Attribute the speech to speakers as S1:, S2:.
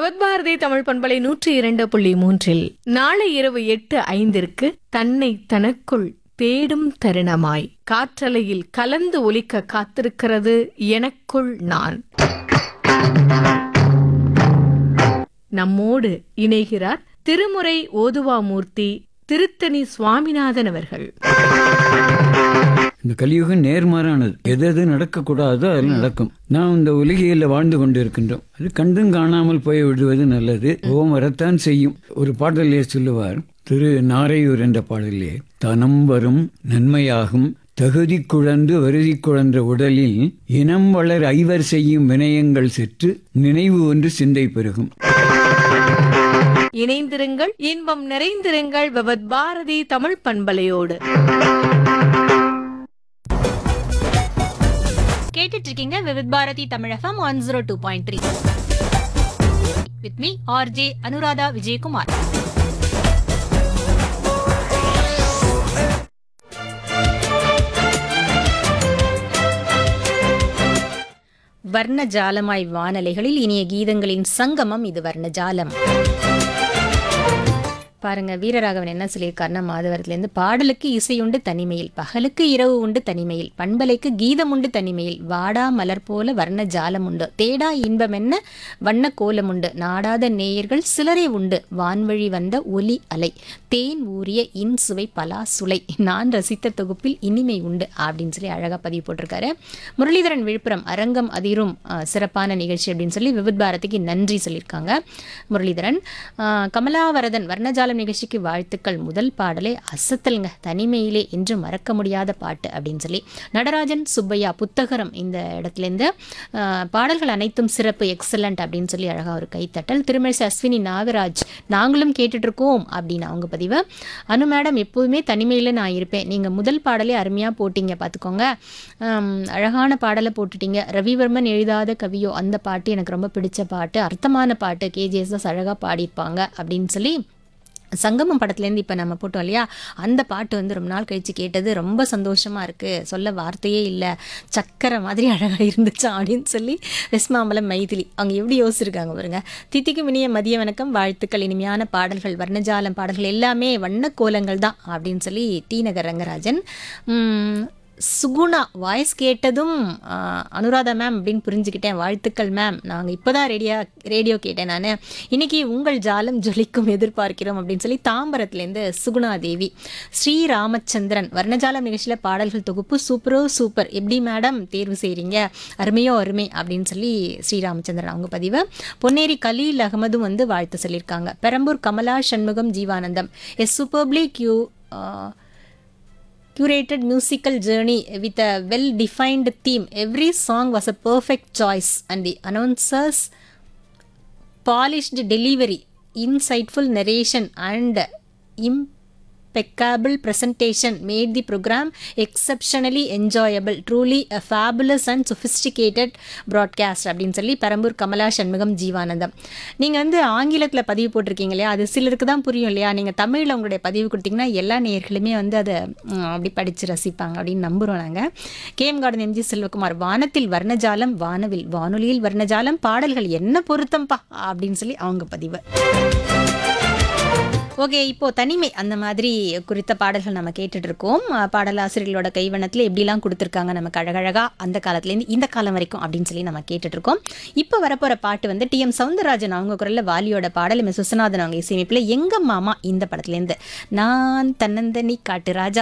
S1: விவத்பாரதி தமிழ் பண்பலை நூற்றி இரண்டு புள்ளி மூன்றில் நாளை இரவு எட்டு ஐந்திற்கு தன்னை தனக்குள் தேடும் தருணமாய் காற்றலையில் கலந்து ஒலிக்க காத்திருக்கிறது எனக்குள் நான் நம்மோடு இணைகிறார் திருமுறை ஓதுவாமூர்த்தி திருத்தணி சுவாமிநாதன் அவர்கள்
S2: இந்த கலியுகம் நேர்மாறானது எது எது நடக்கக்கூடாதோ அது நடக்கும் நாம் இந்த உலகியல்ல வாழ்ந்து கொண்டிருக்கின்றோம் அது கண்டும் காணாமல் போய் விடுவது நல்லது ஓம் வரத்தான் செய்யும் ஒரு பாடலே சொல்லுவார் திரு நாரையூர் என்ற பாடலே தனம் வரும் நன்மையாகும் தகுதி குழந்து வருதி குழன்ற உடலில் இனம் வளர் ஐவர் செய்யும் வினயங்கள் செற்று நினைவு ஒன்று சிந்தை பெருகும்
S1: இணைந்திருங்கள் இன்பம் நிறைந்திருங்கள் விவத் பாரதி தமிழ் பண்பலையோடு
S3: கேட்டுட்டு இருக்கீங்க Vividh Bharati Tamilagam one zero two point three with me R J Anuradha Vijayakumar வர்ணஜாலமாய் வானலைகளில் இனிய கீதங்களின் சங்கமம் இது வர்ணஜாலம் பாருங்க வீரராகவன் என்ன சொல்லியிருக்காருன்னா மாதவரத்துலேருந்து பாடலுக்கு இசை உண்டு தனிமையில் பகலுக்கு இரவு உண்டு தனிமையில் பண்பலைக்கு கீதம் உண்டு தனிமையில் வாடா மலர் போல வர்ண ஜாலம் உண்டு தேடா இன்பம் என்ன வண்ண கோலம் உண்டு நாடாத நேயர்கள் சிலரே உண்டு வான்வழி வந்த ஒலி அலை தேன் ஊறிய இன் சுவை பலா சுளை நான் ரசித்த தொகுப்பில் இனிமை உண்டு அப்படின்னு சொல்லி அழகா பதிவு போட்டிருக்காரு முரளிதரன் விழுப்புரம் அரங்கம் அதிரும் அஹ், சிறப்பான நிகழ்ச்சி அப்படின்னு சொல்லி விவித் பாரதிக்கு நன்றி சொல்லியிருக்காங்க முரளிதரன் அஹ், கமலாவரதன் வர்ணஜாலம் நிகழ்ச்சிக்கு வாழ்த்துக்கள் முதல் பாடலே அசத்தல்ங்க தனிமையிலே என்று மறக்க முடியாத பாட்டு அப்படின்னு சொல்லி நடராஜன் சுப்பையா புத்தகரம் இந்த இடத்துலேருந்து அஹ், பாடல்கள் அனைத்தும் சிறப்பு எக்ஸலண்ட் அப்படின்னு சொல்லி அழகா ஒரு கைத்தட்டல் திருமழிசை அஸ்வினி நாகராஜ் நாங்களும் கேட்டுட்டு இருக்கோம் அப்படின்னு அவங்க பதிவு அனு மேடம் எப்போதுமே தனிமையில் நான் இருப்பேன் நீங்கள் முதல் பாடலே அருமையாக போட்டீங்க பார்த்துக்கோங்க ஆம், அழகான பாடலை போட்டுட்டீங்க ரவிவர்மன் எழுதாத கவியோ அந்த பாட்டு எனக்கு ரொம்ப பிடிச்ச பாட்டு அர்த்தமான பாட்டு கேஜிஎஸ் அழகாக பாடியிருப்பாங்க அப்படின்னு சொல்லி சங்கமம் படத்துலேருந்து இப்போ நம்ம போட்டோம் இல்லையா அந்த பாட்டு வந்து ரொம்ப நாள் கழித்து கேட்டது ரொம்ப சந்தோஷமாக இருக்குது சொல்ல வார்த்தையே இல்லை சக்கரை மாதிரி அழகாக இருந்துச்சு அப்படின்னு சொல்லி வெஸ்மாம்பலம் மைதிலி அவங்க எப்படி யோசிச்சிருக்காங்க பாருங்க தித்திக்கு இனிய மதிய வணக்கம் வாழ்த்துக்கள் இனிமையான பாடல்கள் வர்ணஜாலம் பாடல்கள் எல்லாமே வண்ண கோலங்கள் தான் அப்படின்னு சொல்லி டி நகர் ரங்கராஜன் உம், சுகுணா வாய்ஸ் கேட்டதும் ஆ, அனுராதா மேம் அப்படின்னு புரிஞ்சுக்கிட்டேன் வாழ்த்துக்கள் மேம் நாங்கள் இப்போ தான் ரேடியா ரேடியோ கேட்டேன் நான் இன்னைக்கு உங்கள் ஜாலம் ஜொலிக்கும் எதிர்பார்க்கிறோம் அப்படின்னு சொல்லி தாம்பரத்துலேருந்து சுகுணா தேவி ஸ்ரீ ராமச்சந்திரன் வர்ணஜாலம் நிகழ்ச்சியில் பாடல்கள் தொகுப்பு சூப்பரோ சூப்பர் எப்படி மேடம் தேர்வு செய்கிறீங்க அருமையோ அருமை அப்படின்னு சொல்லி ஸ்ரீ ராமச்சந்திரன் அவங்க பதிவு பொன்னேரி கலீல் அகமதும் வந்து வாழ்த்து சொல்லியிருக்காங்க பெரம்பூர் கமலா சண்முகம் ஜீவானந்தம் எஸ் சூப்பர்ப்ளி கியூ curated musical journey with a well defined theme. Every song was a perfect choice, and the announcers' polished delivery, insightful narration, and impeccable presentation made the program exceptionally enjoyable. Truly a fabulous and sophisticated broadcast அப்படின்னு சொல்லி பெரம்பூர் கமலா சண்முகம் ஜீவானந்தம் நீங்கள் வந்து ஆங்கிலத்தில் பதிவு போட்டிருக்கீங்க இல்லையா அது சிலருக்கு தான் புரியும் இல்லையா நீங்கள் தமிழில் உங்களுடைய பதிவு கொடுத்தீங்கன்னா எல்லா நேயர்களுமே வந்து அதை ம், அப்படி படித்து ரசிப்பாங்க அப்படின்னு நம்புகிறோம் நாங்கள் கேஎம் கார்டன் எம்ஜி செல்வகுமார் வானத்தில் வர்ணஜாலம் வானவில் வானொலியில் வர்ணஜாலம் பாடல்கள் என்ன பொருத்தம்பா அப்படின்னு சொல்லி அவங்க பதிவு ஓகே இப்போ தனிமை அந்த மாதிரி குறித்த பாடல்கள் நம்ம கேட்டுட்டு இருக்கோம் அஹ் பாடலாசிரியர்களோட கைவண்ணத்தில் எப்படிலாம் கொடுத்துருக்காங்க நமக்கு அழகழகா அந்த காலத்துலேருந்து இந்த காலம் வரைக்கும் அப்படின்னு சொல்லி நம்ம கேட்டுட்டு இருக்கோம் இப்போ வரப்போற பாட்டு வந்து டி எம் சவுந்தரராஜன் அவங்க குரல்ல வாலியோட பாடல் எம் எஸ் விஸ்வநாதன் அவங்க இசையமைப்பில் எங்க மாமா இந்த படத்துலேருந்து நான் தன்னந்தனி காட்டு ராஜா